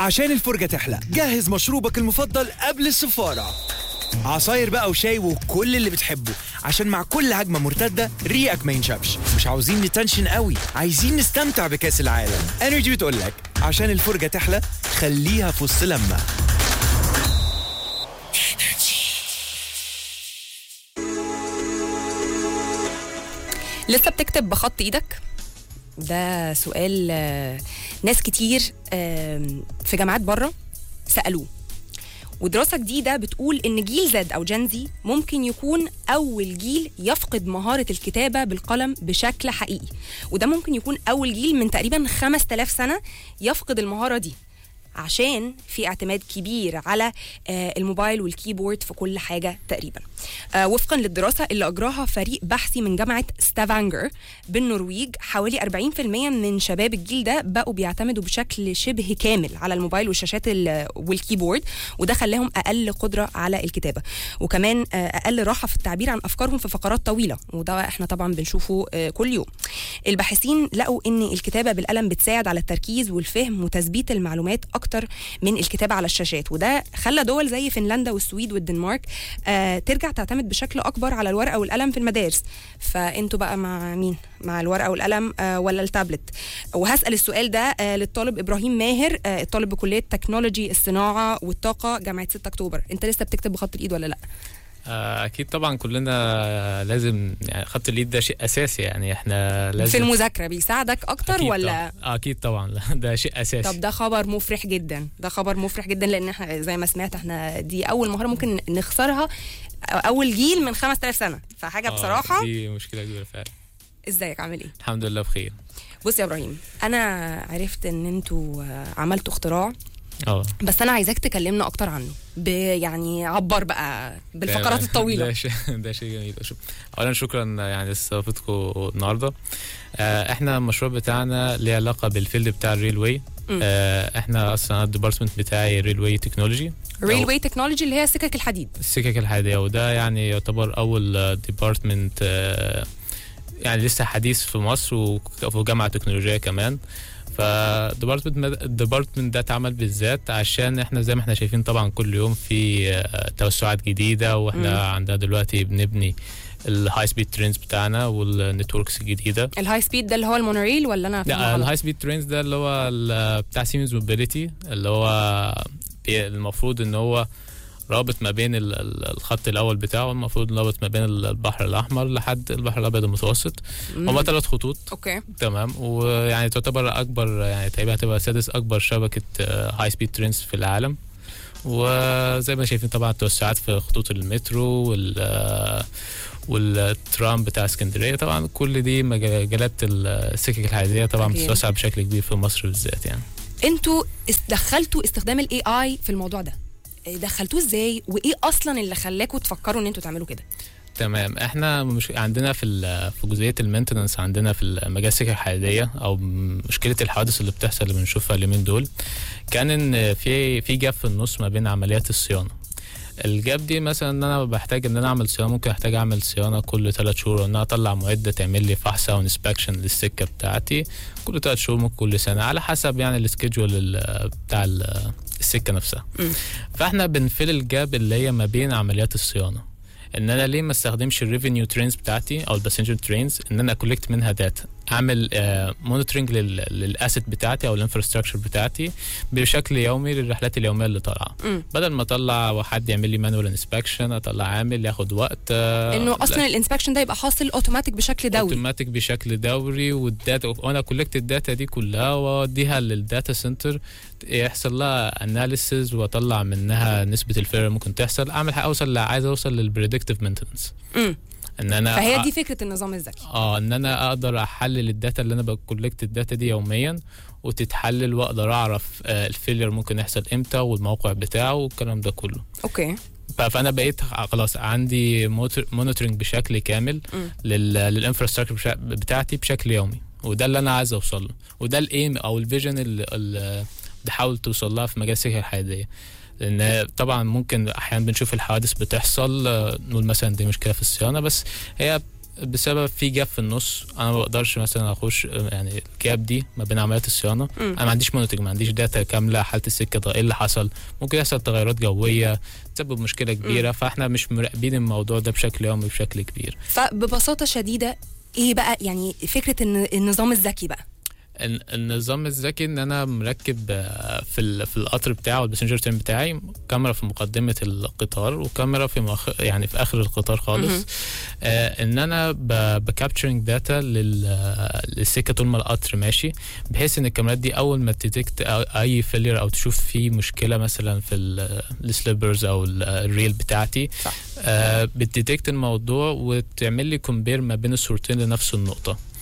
عشان الفرجة تحلى جهز مشروبك المفضل قبل السفارة عصاير بقى وشاي وكل اللي بتحبه عشان مع كل هجمة مرتدة ريقك ما ينشفش مش عاوزين نتنشن قوي عايزين نستمتع بكأس العالم انرجي بتقولك عشان الفرجة تحلى خليها في وسط لما لسه بتكتب بخط ايدك ده سؤال آه، ناس كتير آم، في جامعات بره سالوه ودراسة جديدة بتقول إن جيل زد أو جنزي ممكن يكون أول جيل يفقد مهارة الكتابة بالقلم بشكل حقيقي وده ممكن يكون أول جيل من تقريبا 5000 سنة يفقد المهارة دي عشان في اعتماد كبير على آه، الموبايل والكيبورد في كل حاجه تقريبا آه، وفقا للدراسه اللي اجراها فريق بحثي من جامعه ستافانجر بالنرويج حوالي 40% من شباب الجيل ده بقوا بيعتمدوا بشكل شبه كامل على الموبايل والشاشات ال- والكيبورد وده خلاهم اقل قدره على الكتابه وكمان آه، اقل راحه في التعبير عن افكارهم في فقرات طويله وده احنا طبعا بنشوفه آه، كل يوم الباحثين لقوا ان الكتابه بالقلم بتساعد على التركيز والفهم وتثبيت المعلومات اكتر من الكتابه على الشاشات وده خلى دول زي فنلندا والسويد والدنمارك آه ترجع تعتمد بشكل اكبر على الورقه والقلم في المدارس فانتوا بقى مع مين مع الورقه والقلم آه ولا التابلت وهسال السؤال ده آه للطالب ابراهيم ماهر آه الطالب بكليه تكنولوجي الصناعه والطاقه جامعه 6 اكتوبر انت لسه بتكتب بخط الايد ولا لا آه، اكيد طبعا كلنا لازم يعني خط اليد ده شيء اساسي يعني احنا لازم في المذاكره بيساعدك اكتر أكيد ولا طبعا. اكيد طبعا لا، ده شيء اساسي طب ده خبر مفرح جدا ده خبر مفرح جدا لان احنا زي ما سمعت احنا دي اول مهاره ممكن نخسرها اول جيل من 5000 سنه فحاجه آه، بصراحه دي مشكله كبيره فعلا ازيك عامل ايه الحمد لله بخير بص يا ابراهيم انا عرفت ان انتوا آه، عملتوا اختراع اه بس انا عايزاك تكلمنا اكتر عنه ب يعني عبر بقى بالفقرات تمام. الطويله ده شيء ده شيء جميل شوف اولا شكرا يعني لاستضافتكم النهارده آه، احنا المشروع بتاعنا ليه علاقه بالفيلد بتاع الريل واي مم. آه، احنا اصلا الديبارتمنت بتاعي ريل واي تكنولوجي ريل واي تكنولوجي اللي هي سكك الحديد السكك الحديدية وده يعني يعتبر أول ديبارتمنت يعني لسه حديث في مصر وك- وفي جامعة تكنولوجية كمان فالديبارتمنت الديبارتمنت ده اتعمل بالذات عشان احنا زي ما احنا شايفين طبعا كل يوم في آه، توسعات جديدة واحنا مم. عندنا دلوقتي بنبني الهاي سبيد ترينز بتاعنا والنتوركس الجديدة الهاي سبيد ده اللي هو المونوريل ولا انا فاهمة لا غلط؟ الهاي سبيد ترينز ده اللي هو ال- بتاع سيمنز موبيليتي اللي هو بي- المفروض ان هو رابط ما بين ال- ال- الخط الاول بتاعه المفروض رابط ما بين ال- البحر الاحمر لحد البحر الابيض المتوسط مم. هما ثلاث خطوط اوكي تمام ويعني تعتبر اكبر يعني تقريبا هتبقى سادس اكبر شبكه هاي سبيد ترينز في العالم وزي ما شايفين طبعا التوسعات في خطوط المترو وال آه، والترام بتاع اسكندريه طبعا كل دي مجالات السكك الحديديه طبعا أكيد. بتتوسع بشكل كبير في مصر بالذات يعني انتوا است- دخلتوا استخدام الاي اي في الموضوع ده إيه دخلتوه ازاي وايه اصلا اللي خلاكوا تفكروا ان انتوا تعملوا كده تمام احنا مش عندنا في ال- في جزئيه المينتننس عندنا في المجال السكك الحديديه او مشكله الحوادث اللي بتحصل اللي بنشوفها اليومين دول كان ان في في جاب في النص ما بين عمليات الصيانه الجاب دي مثلا ان انا بحتاج ان انا اعمل صيانه ممكن احتاج اعمل صيانه كل ثلاث شهور وان انا اطلع معده تعمل لي فحص او انسبكشن للسكه بتاعتي كل ثلاث شهور ممكن كل سنه على حسب يعني السكيدجول ال- بتاع ال- السكه نفسها مم. فاحنا بنفل الجاب اللي هي ما بين عمليات الصيانه ان انا ليه ما استخدمش الريفينيو ترينز بتاعتي او الباسنجر ترينز ان انا كولكت منها داتا اعمل مونيتورنج للاسيت بتاعتي او الانفراستراكشر بتاعتي بشكل يومي للرحلات اليوميه اللي طالعه مم. بدل ما اطلع حد يعمل لي مانوال انسبكشن اطلع عامل ياخد وقت آه، انه لا، اصلا الانسبكشن ده يبقى حاصل اوتوماتيك بشكل دوري اوتوماتيك بشكل دوري والداتا وانا كولكت الداتا دي كلها واوديها للداتا سنتر يحصل لها اناليسز واطلع منها نسبه الفيرر ممكن تحصل اعمل حاجه اوصل ل- عايز اوصل للبريدكتيف مينتنس مم. ان انا فهي أ- دي فكره النظام الذكي اه ان انا اقدر احلل الداتا اللي انا بكولكت الداتا دي يوميا وتتحلل واقدر اعرف آه، الفيلير ممكن يحصل امتى والموقع بتاعه والكلام ده كله اوكي ف- فانا بقيت خلاص عندي مونيتورنج بشكل كامل مم. للانفراستراكشر بتاعتي بشكل يومي وده اللي انا عايز اوصل له وده الايم او الفيجن اللي- اللي بحاول توصل لها في مجال السكه الحديديه لان طبعا ممكن احيانا بنشوف الحوادث بتحصل آه، نقول مثلا دي مشكله في الصيانه بس هي بسبب في جاب في النص انا ما بقدرش مثلا اخش يعني الجاب دي ما بين عمليات الصيانه مم. انا ما عنديش مونيتنج ما عنديش داتا كامله حاله السكه ده ايه اللي حصل ممكن يحصل تغيرات جويه تسبب مشكله كبيره فاحنا مش مراقبين الموضوع ده بشكل يومي بشكل كبير فببساطه شديده ايه بقى يعني فكره ان النظام الذكي بقى ال- النظام الذكي ان انا مركب آه، في ال- في القطر بتاعه والباسنجر ترين بتاعي كاميرا في مقدمه القطار وكاميرا في مؤخ... يعني في اخر القطار مهم. خالص آه ان انا بكابتشرنج داتا للسكه طول ما القطر ماشي بحيث ان الكاميرات دي اول ما تديكت اي فيلير او تشوف في مشكله مثلا في السليبرز او ال- الريل بتاعتي صح. آه بتديتكت الموضوع وتعمل لي كومبير ما بين الصورتين لنفس النقطه